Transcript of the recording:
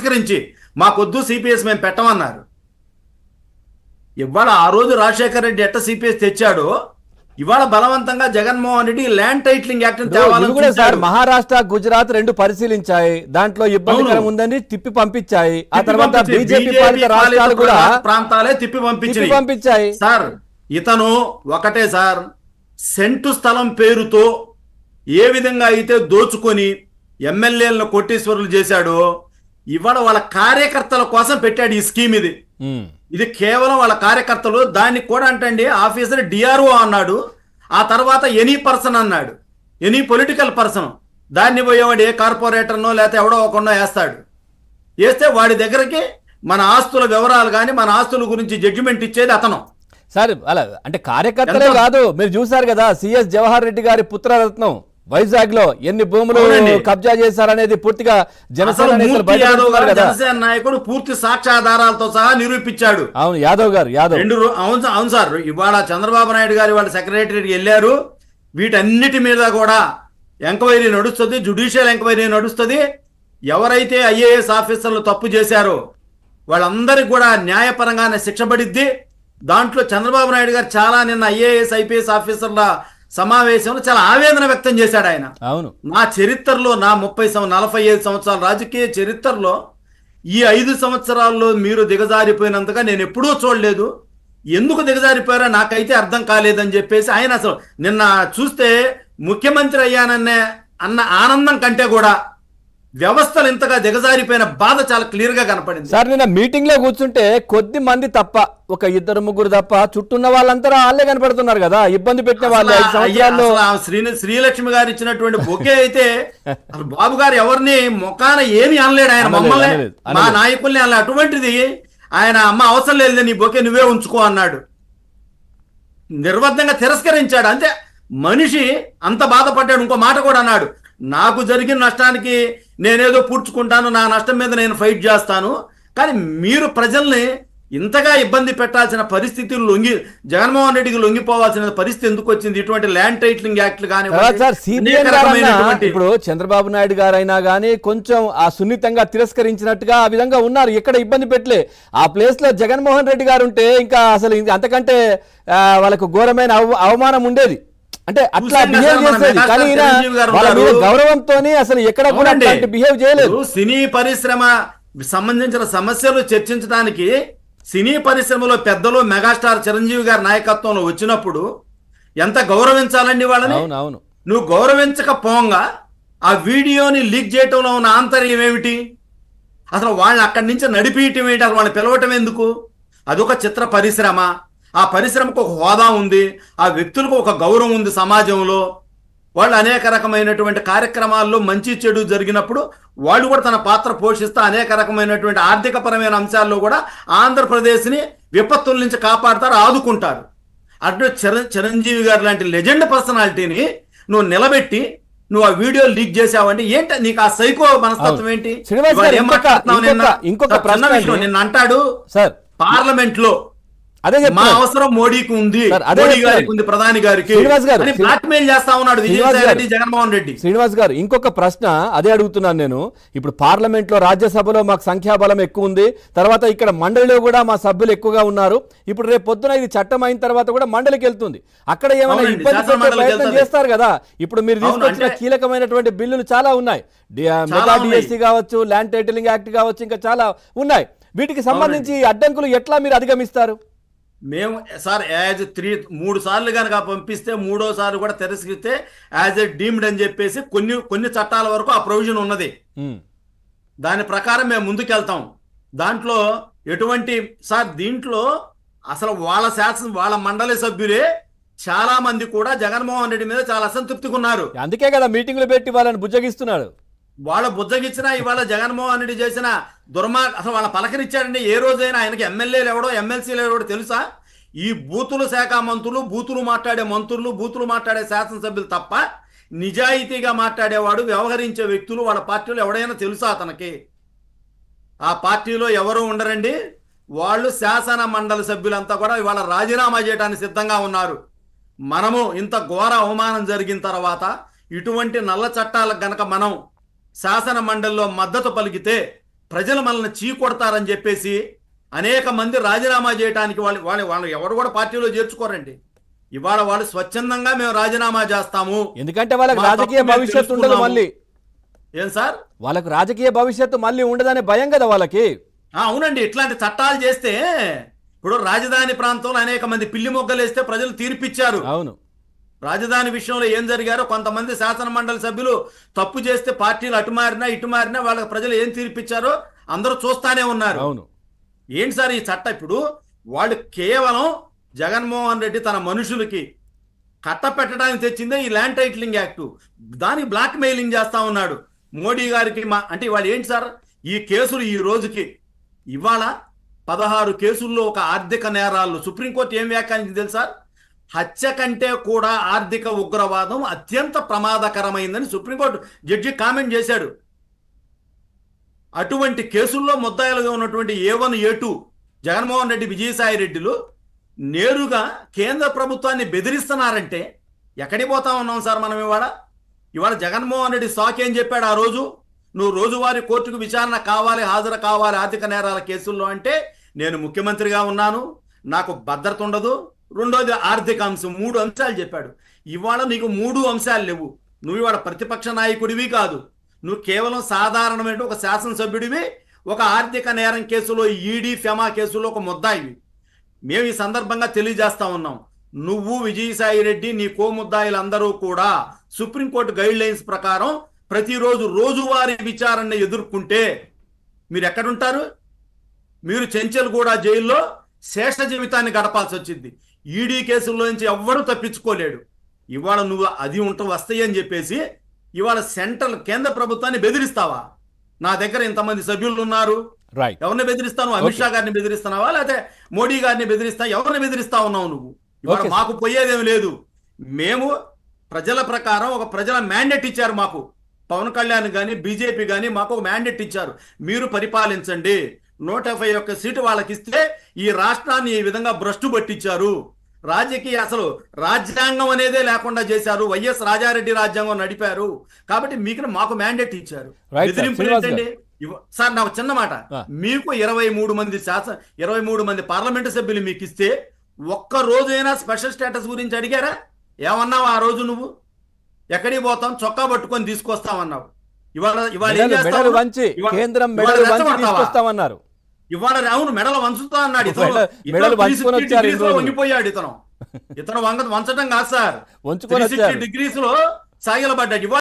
తిరస్కరించి మాకొద్దు సిపిఎస్ మేము పెట్టమన్నారు ఇవాళ ఆ రోజు రాజశేఖర రెడ్డి ఎట్ట సిపిఎస్ తెచ్చాడో ఇవాళ బలవంతంగా Jaganmohan Reddy land titling act ఇప్పుడు ఇవి కూడా సార్ మహారాష్ట్ర గుజరాత్ రెండు పరిశీలించాయి దాంట్లో ఇబ్బందికరం అవును. ఉందని తిప్పి పంపించాయి ఆ తర్వాత బీజేపీ పాలిత రాష్ట్రాలు కూడా ప్రాంతాలే తిప్పి తిప్పి పంపించినాయి పంపించాయి సార్ ఇతను ఒకటే సార్ సెంటు స్థలం పేరుతో ఏ విధంగా అయితే దోచుకొని ఎమ్మెల్యేలను కోటీశ్వరులు చేశాడో ఇవాళ వాళ్ళ కార్యకర్తల కోసం పెట్టాడు ఈ స్కీమ్ ఇది ఉమ్. ఇది కేవలం వాళ్ళ కార్యకర్తలు దానికి కూడా అంటండి ఆఫీసర్ డిఆర్ఓ అన్నాడు ఆ తర్వాత ఎనీ పర్సన్ అన్నాడు ఎనీ పొలిటికల్ పర్సన్ దాన్ని పోయేవాడు ఏ కార్పొరేటర్నో లేకపోతే ఎవడో ఒకనో వేస్తాడు వేస్తే వాడి దగ్గరికి మన ఆస్తుల వివరాలు కానీ మన ఆస్తుల గురించి జడ్జిమెంట్ ఇచ్చేది అతను సార్ అలా అంటే కార్యకర్తలే ఎంత- కాదు మీరు చూసారు కదా సిఎస్ జవహర్ రెడ్డి గారి పుత్రరత్నం వైజాగ్ లో ఎన్ని భూములు అవునండి. కబ్జా చేశారనేది పూర్తిగా జనసేన అసలు నేతలు మూర్తి బయట యాదవ్ పెడుతున్నారు గారు కదా జనసేన నాయకుడు పూర్తి సాక్ష్యాధారాలతో సహా నిరూపించాడు అవును యాదవ్ గారు యాదవ్ రెండు రో- అవును సా- అవును సార్ ఇవాళ చంద్రబాబు నాయుడు గారు వాళ్ళ సెక్రటరీకి వెళ్ళారు వీటన్నిటి మీద కూడా ఎంక్వైరీ నడుస్తుంది జుడిషియల్ ఎంక్వైరీ నడుస్తుంది ఎవరైతే ఐఏఎస్ ఆఫీసర్లు తప్పు చేశారో వాళ్ళందరికీ కూడా న్యాయపరంగానే శిక్ష పడిద్ది దాంట్లో చంద్రబాబు నాయుడు గారు చాలా నిన్న ఐఏఎస్ ఐపీఎస్ ఆఫీసర్ల సమావేశంలో చాలా ఆవేదన వ్యక్తం చేశాడు ఆయన అవును నా చరిత్రలో నా ముప్పై సం నలభై ఐదు సంవత్సరాల రాజకీయ చరిత్రలో ఈ ఐదు సంవత్సరాల్లో మీరు దిగజారిపోయినంతగా నేను ఎప్పుడూ చూడలేదు ఎందుకు దిగజారిపోయారో నాకైతే అర్థం కాలేదని చెప్పేసి ఆయన అసలు నిన్న చూస్తే ముఖ్యమంత్రి అయ్యానన్నే అన్న ఆనందం కంటే కూడా వ్యవస్థలు ఇంతగా దిగజారిపోయిన బాధ చాలా క్లియర్ గా కనపడింది సార్ నిన్న మీటింగ్ లో కూర్చుంటే కొద్ది మంది తప్ప ఒక ఇద్దరు ముగ్గురు తప్ప చుట్టూన్న వాళ్ళంతా వాళ్ళే కనపడుతున్నారు కదా ఇబ్బంది పెట్టిన వాళ్ళు ఐదు అసలు అయ్యా- సంవత్సరాల్లో అసలు ఆ శ్రీ శ్రీలక్ష్మి గారు ఇచ్చినటువంటి బొకే అయితే అసలు బాబు గారు ఎవరిని ముఖాన ఏమి అనలేడు ఆయన అనలేదు, మమ్మల్ని అనలేదు, మా అనలేదు. నాయకుల్ని అనలే అటువంటిది ఆయన అమ్మ అవసరం లేదు నీ బొకే నువ్వే ఉంచుకో అన్నాడు నిర్బద్ధంగా తిరస్కరించాడు అంతే మనిషి అంత బాధపడ్డాడు ఇంకో మాట కూడా అన్నాడు నాకు జరిగిన నష్టానికి నేనేదో పూడ్చుకుంటాను నా నష్టం మీద నేను ఫైట్ చేస్తాను కానీ మీరు ప్రజల్ని ఇంతగా ఇబ్బంది పెట్టాల్సిన పరిస్థితులు లొంగి జగన్మోహన్ రెడ్డికి లొంగిపోవాల్సిన పరిస్థితి ఎందుకు వచ్చింది ఇటువంటి ల్యాండ్ టైటిలింగ్ యాక్ట్లు కానీ తర్వాత సార్ సిబిఎన్ ఇప్పుడు చంద్రబాబు నాయుడు గారైనా కానీ కొంచెం ఆ సున్నితంగా తిరస్కరించినట్టుగా ఆ విధంగా ఉన్నారు ఎక్కడ ఇబ్బంది పెట్టలే ఆ ప్లేస్ లో జగన్మోహన్ రెడ్డి గారు ఉంటే ఇంకా అసలు ఇంక అంతకంటే ఆ, వాళ్ళకు ఘోరమైన అవ- అవమానం ఉండేది అంటే అట్లా చూసాం కదా బిహేవ్ మన చేసేది మెగాస్టార్ కానీ ఈయన చిరంజీవి గారు వాళ్ళ మీద ఉన్నారు. గౌరవంతోని అసలు ఎక్కడ కూడా అవునండి. అట్లాంటి బిహేవ్ చేయలేదు ఇప్పుడు సినీ పరిశ్రమ సంబంధించిన సమస్యలు చర్చించడానికి సినీ పరిశ్రమలో పెద్దలు మెగాస్టార్ చిరంజీవి గారి నాయకత్వంలో వచ్చినప్పుడు ఎంత గౌరవించాలండి వాళ్ళని అవును అవును నువ్వు గౌరవించకపోగా ఆ వీడియోని లీక్ చేయటంలో ఉన్న ఆంతర్యం ఏమిటి అసలు వాళ్ళని అక్కడి నుంచి నడిపియటం ఏంటి అసలు వాళ్ళని పిలవటం ఎందుకు అదొక చిత్ర పరిశ్రమ ఆ పరిశ్రమకు ఒక హోదా ఉంది ఆ వ్యక్తులకు ఒక గౌరవం ఉంది సమాజంలో వాళ్ళు అనేక రకమైనటువంటి కార్యక్రమాల్లో మంచి చెడు జరిగినప్పుడు వాళ్ళు కూడా తన పాత్ర పోషిస్తూ అనేక రకమైనటువంటి ఆర్థికపరమైన అంశాల్లో కూడా ఆంధ్రప్రదేశ్ని విపత్తుల నుంచి కాపాడతారు ఆదుకుంటారు అటు చిర చిరంజీవి గారు లాంటి లెజెండ్ పర్సనాలిటీని నువ్వు నిలబెట్టి నువ్వు ఆ వీడియో లీక్ చేసావంటే ఏంటి నీకు ఆ సైకో మనస్తత్వం ఏంటి శ్రీనివాస్ ఇవాళ గారు, ఏం ఇంకొక- మాట్లాడుతున్నావు నిన్న? ఇంకొక- ఇంకొక చిన్న ప్రశ్న విషయం, అండి. నిన్న అంటాడు సార్ పార్లమెంట్ లో అదే మా చెప్తున్నా అవసరం మోడీకి ఉంది సార్, అదే మోడీ చెప్తున్నాను. గారికి ఉంది ప్రధాని గారికి శ్రీనివాస్ గారు, అని శ్రీ- బ్లాక్ మెయిల్ చేస్తా ఉన్నాడు శ్రీనివాస్ విజయసాయి గారు. రెడ్డి జగన్మోహన్ రెడ్డి శ్రీనివాస్ గారు ఇంకొక ప్రశ్న అదే అడుగుతున్నాను నేను ఇప్పుడు పార్లమెంట్ లో రాజ్యసభలో మాకు సంఖ్యాబలం ఎక్కువ ఉంది తర్వాత ఇక్కడ మండలిలో కూడా మా సభ్యులు ఎక్కువగా ఉన్నారు ఇప్పుడు రేపు పొద్దున ఇది చట్టం అయిన తర్వాత కూడా మండలికి వెళ్తుంది అక్కడ ఏమైనా అవునండి, ఇబ్బంది శాసన పెట్టే మండలికి ప్రయత్నం వెళ్తది. చేస్తారు కదా ఇప్పుడు మీరు అవును, తీసుకొచ్చిన అంటే- కీలకమైనటువంటి బిల్లులు చాలా ఉన్నాయి డి- ఆ, మెగా ఉన్నాయి. డిఎస్సి కావచ్చు ల్యాండ్ టైటిలింగ్ యాక్ట్ కావచ్చు ఇంకా చాలా ఉన్నాయి వీటికి సంబంధించి అడ్డంకులు ఎట్లా మీరు అధిగమిస్తారు మేము సార్ యాజ్ త్రీ మూడు సార్లు కనుక పంపిస్తే మూడోసారి కూడా తిరస్కరిస్తే యాజ్ ఎ డీమ్డ్ అని చెప్పేసి కొన్ని కొన్ని చట్టాల వరకు ఆ ప్రొవిజన్ ఉన్నది ఉమ్, దాని ప్రకారం మేము ముందుకెళ్తాం దాంట్లో ఎటువంటి సార్ దీంట్లో అసలు వాళ్ళ శాసన వాళ్ళ మండలి సభ్యులే చాలా మంది కూడా జగన్మోహన్ రెడ్డి మీద చాలా అసంతృప్తిగా ఉన్నారు అందుకే కదా మీటింగ్లు పెట్టి వాళ్ళని బుజ్జగిస్తున్నాడు వాళ్ళ బుజ్జగిచ్చిన ఇవాళ జగన్మోహన్ రెడ్డి చేసిన దుర్మా అసలు వాళ్ళ పలకరించాడండి ఏ రోజైనా ఆయనకి ఎమ్మెల్యేలు ఎవడో ఎమ్మెల్సీలు ఎవడో తెలుసా ఈ బూతుల శాఖ మంత్రులు బూతులు మాట్లాడే మంత్రులు బూతులు మాట్లాడే శాసనసభ్యులు తప్ప నిజాయితీగా మాట్లాడేవాడు వ్యవహరించే వ్యక్తులు వాళ్ళ పార్టీలో ఎవడైనా తెలుసా అతనికి ఆ పార్టీలో ఎవరు ఉండరండి వాళ్ళు శాసన మండలి సభ్యులంతా కూడా ఇవాళ రాజీనామా చేయడానికి సిద్ధంగా ఉన్నారు మనము ఇంత ఘోర అవమానం జరిగిన తర్వాత ఇటువంటి నల్ల చట్టాలకు గనక మనం శాసన మండలిలో మద్దతు పలికితే ప్రజలు మనల్ని చీ కొడతారని చెప్పేసి అనేక మంది రాజీనామా చేయడానికి వాళ్ళు వాళ్ళు వాళ్ళు ఎవరు కూడా పార్టీలో చేర్చుకోరండి ఇవాళ వాళ్ళు స్వచ్ఛందంగా మేము రాజీనామా చేస్తాము ఎందుకంటే వాళ్ళకి మా రాజకీయ తప్పు మేము భవిష్యత్తు ఉండదు తెలుసుకున్నాము. మళ్ళీ ఏం సార్ వాళ్ళకు రాజకీయ భవిష్యత్తు మళ్ళీ ఉండదనే భయం కదా వాళ్ళకి ఆ, అవునండి ఇట్లాంటి చట్టాలు చేస్తే ఇప్పుడు రాజధాని ప్రాంతంలో అనేక మంది పిల్లి మొగ్గలు వేస్తే ప్రజలు తీర్పిచ్చారు అవును రాజధాని విషయంలో ఏం జరిగారో కొంతమంది శాసన మండలి సభ్యులు తప్పు చేస్తే పార్టీలు అటు మారినా ఇటు మారినా వాళ్ళకి ప్రజలు ఏం తీర్పిచ్చారో అందరూ చూస్తానే ఉన్నారు అవును ఏంటి సార్ ఈ చట్టం ఇప్పుడు వాళ్ళు కేవలం జగన్మోహన్ రెడ్డి తన మనుషులకి కట్ట పెట్టడానికి తెచ్చిందే ఈ ల్యాండ్ టైటిలింగ్ యాక్ట్ దాని బ్లాక్ మెయిలింగ్ చేస్తా ఉన్నాడు మోడీ గారికి మా అంటే ఇవాళ ఏంటి సార్ ఈ కేసులు ఈ రోజుకి ఇవాళ పదహారు కేసుల్లో ఒక ఆర్థిక నేరాలు సుప్రీంకోర్టు ఏం వ్యాఖ్యానించింది తెలుసా హత్య కంటే కూడా ఆర్థిక ఉగ్రవాదం అత్యంత ప్రమాదకరమైందని సుప్రీంకోర్టు జడ్జి కామెంట్ చేశాడు అటువంటి కేసుల్లో ముద్దాయిలుగా ఉన్నటువంటి A one A two Jaganmohan Reddy Vijayasai రెడ్డిలు నేరుగా కేంద్ర ప్రభుత్వాన్ని బెదిరిస్తున్నారంటే ఎక్కడికి పోతా ఉన్నాం సార్ మనం ఇవాళ ఇవాళ జగన్మోహన్ రెడ్డి సాక్ ఏం చెప్పాడు ఆ రోజు నువ్వు రోజువారీ కోర్టుకు విచారణ కావాలి హాజరు కావాలి ఆర్థిక నేరాల కేసుల్లో అంటే నేను ముఖ్యమంత్రిగా ఉన్నాను నాకు భద్రత ఉండదు రెండోది ఆర్థిక అంశం మూడు అంశాలు చెప్పాడు ఇవాళ నీకు మూడు అంశాలు లేవు నువ్వు ఇవాళ ప్రతిపక్ష నాయకుడివి కాదు నువ్వు కేవలం సాధారణమైన ఒక శాసనసభ్యుడివి ఒక ఆర్థిక నేరం కేసులో ఈడీ ఫెమా కేసులో ఒక ముద్దాయివి మేము ఈ సందర్భంగా తెలియజేస్తా ఉన్నాం నువ్వు విజయసాయి రెడ్డి నీ కోముద్దాయిలందరూ కూడా సుప్రీంకోర్టు గైడ్ లైన్స్ ప్రకారం ప్రతిరోజు రోజువారీ విచారణ ఎదుర్కొంటే మీరు ఎక్కడుంటారు మీరు చెంచల్ కూడా జైల్లో శేష జీవితాన్ని గడపాల్సి వచ్చింది ఈడీ కేసుల్లో నుంచి ఎవ్వరూ తప్పించుకోలేడు ఇవాళ నువ్వు అది ఉంట వస్తాయి అని చెప్పేసి ఇవాళ సెంట్రల్ కేంద్ర ప్రభుత్వాన్ని బెదిరిస్తావా నా దగ్గర ఇంతమంది సభ్యులు ఉన్నారు రైట్ ఎవరిని బెదిరిస్తాను అమిత్ షా గారిని బెదిరిస్తున్నావా లేకపోతే మోడీ గారిని బెదిరిస్తా ఎవరిని బెదిరిస్తా ఉన్నావు నువ్వు ఇవాళ Okay, sir. మాకు పోయేదేం లేదు మేము ప్రజల ప్రకారం ఒక ప్రజల మ్యాండేట్ ఇచ్చారు మాకు పవన్ కళ్యాణ్ కానీ బీజేపీ కానీ మాకు ఒక మ్యాండేట్ ఇచ్చారు మీరు పరిపాలించండి నూట యాభై ఒక్క సీటు వాళ్ళకి ఇస్తే ఈ రాష్ట్రాన్ని ఈ విధంగా భ్రష్టు పట్టించారు రాజకీయ అసలు రాజ్యాంగం అనేదే లేకుండా చేశారు వైఎస్ రాజారెడ్డి రాజ్యాంగం నడిపారు కాబట్టి మీకు మాకు మ్యాండేట్ ఇచ్చారు Right, sir. బెదిరింపులు శ్రీనివాస్ ఏంటండి? ఇవ్వ- సార్ నాకు చిన్న మాట ఆ. మీకు ఇరవై మూడు మంది శాసన ఇరవై మూడు మంది పార్లమెంటు సభ్యులు మీకు ఇస్తే ఒక్క రోజైనా స్పెషల్ స్టేటస్ గురించి అడిగారా ఏమన్నావు ఆ రోజు నువ్వు ఎక్కడికి పోతాం చొక్కా పట్టుకొని తీసుకొస్తామన్నావు ఇవాళ ఇవాళ ఏం మెడలు చేస్తావు? మెడలు వంచి ఇవా- కేంద్రం ఇవాళ మెడలు వంచి రెచ్చగొడతావా? తీసుకొస్తామన్నారు ఇవాళ అవును మెడలు వంచుతా అన్నాడు ఇతను మెడ- ఇతను మెడలు 360 వంచుకొని వచ్చారు degrees ఇన్ని లో రోజులు. వంగిపోయాడు ఇతను ఇతను వంగ వంచడం కాదు సార్ వంచుకొని వచ్చారు డిగ్రీస్ లో సాగిలబడ్డాడు ఇవాళ